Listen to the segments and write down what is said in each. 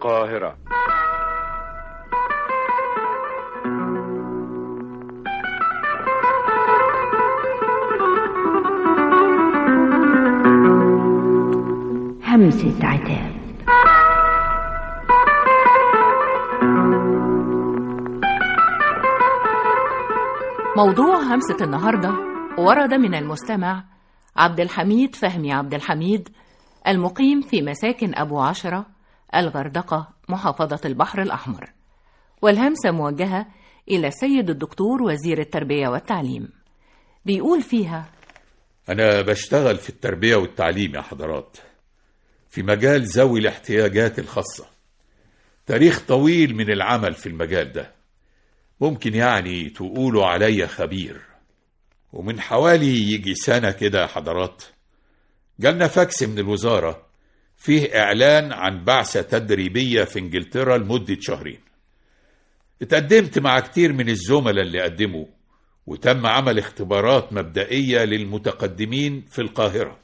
القاهرة همسة عتاب موضوع همسة النهاردة ورد من المستمع عبد الحميد فهمي عبد الحميد المقيم في مساكن أبو عشرة الغردقة محافظة البحر الأحمر والهمسة موجهة إلى السيد الدكتور وزير التربية والتعليم بيقول فيها أنا بشتغل في التربية والتعليم يا حضرات في مجال ذوي الاحتياجات الخاصة تاريخ طويل من العمل في المجال ده ممكن يعني تقولوا عليا خبير ومن حوالي يجي سنة كده يا حضرات جالنا فاكس من الوزارة فيه إعلان عن بعثة تدريبية في إنجلترا لمدة شهرين اتقدمت مع كتير من الزملاء اللي قدموا وتم عمل اختبارات مبدئية للمتقدمين في القاهرة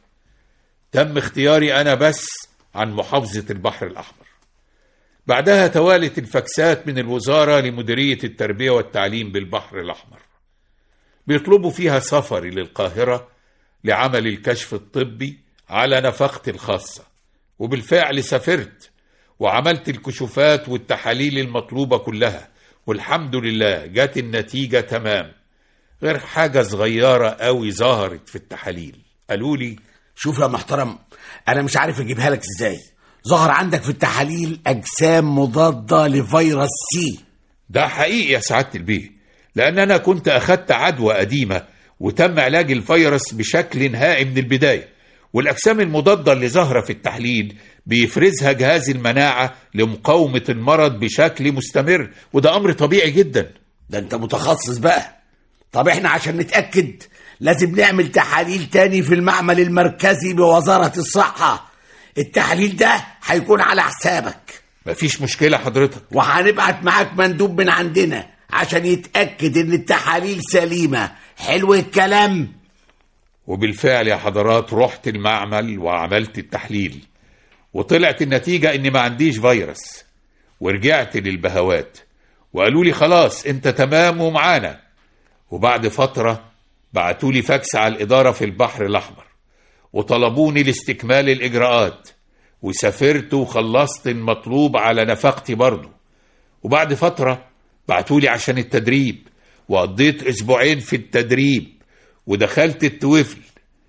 تم اختياري أنا بس عن محافظة البحر الأحمر بعدها توالت الفاكسات من الوزارة لمديرية التربية والتعليم بالبحر الأحمر بيطلبوا فيها سفري للقاهرة لعمل الكشف الطبي على نفقتي الخاصة وبالفعل سافرت وعملت الكشوفات والتحاليل المطلوبة كلها والحمد لله جت النتيجة تمام غير حاجة صغيرة قوي ظهرت في التحاليل قالوا لي شوف يا محترم انا مش عارف اجيبها لك ازاي ظهر عندك في التحاليل اجسام مضاده لفيروس سي ده حقيقي يا سعادة البيه لأن أنا كنت أخدت عدوى قديمة وتم علاج الفيروس بشكل نهائي من البداية والأجسام المضادة اللي ظاهرة في التحليل بيفرزها جهاز المناعة لمقاومة المرض بشكل مستمر وده أمر طبيعي جدا ده انت متخصص بقى طب احنا عشان نتاكد لازم نعمل تحاليل تاني في المعمل المركزي بوزاره الصحه التحليل ده هيكون على حسابك مفيش مشكلة حضرتك وهنبعت معاك مندوب من عندنا عشان يتاكد ان التحاليل سليمه حلو الكلام وبالفعل يا حضرات رحت المعمل وعملت التحليل وطلعت النتيجة إني ما عنديش فيروس ورجعت للبهوات وقالوا لي خلاص انت تمام ومعانا وبعد فترة بعتوا لي فاكس على الإدارة في البحر الأحمر وطلبوني لاستكمال الإجراءات وسافرت وخلصت المطلوب على نفقتي برضه وبعد فترة بعتوا لي عشان التدريب وقضيت أسبوعين في التدريب ودخلت التوفل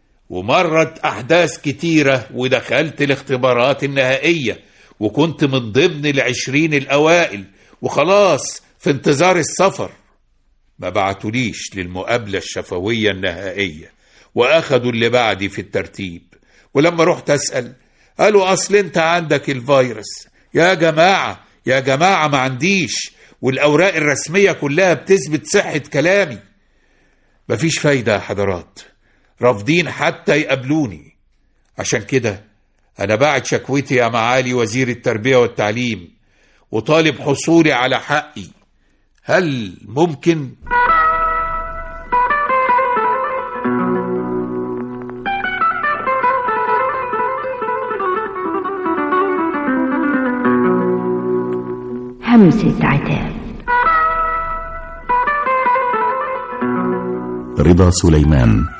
ومرت أحداث كتيرة ودخلت الاختبارات النهائية وكنت من ضمن العشرين الأوائل وخلاص في انتظار السفر ما بعتوليش للمقابلة الشفوية النهائية وأخدوا اللي بعدي في الترتيب ولما رحت أسأل قالوا أصل أنت عندك الفيروس يا جماعة يا جماعة ما عنديش والأوراق الرسمية كلها بتثبت صحة كلامي مفيش فايدة يا حضرات رافضين حتى يقابلوني عشان كده أنا بعت شكوتي يا معالي وزير التربية والتعليم وطالب حصولي على حقي هل ممكن همسة عتاب رضا سليمان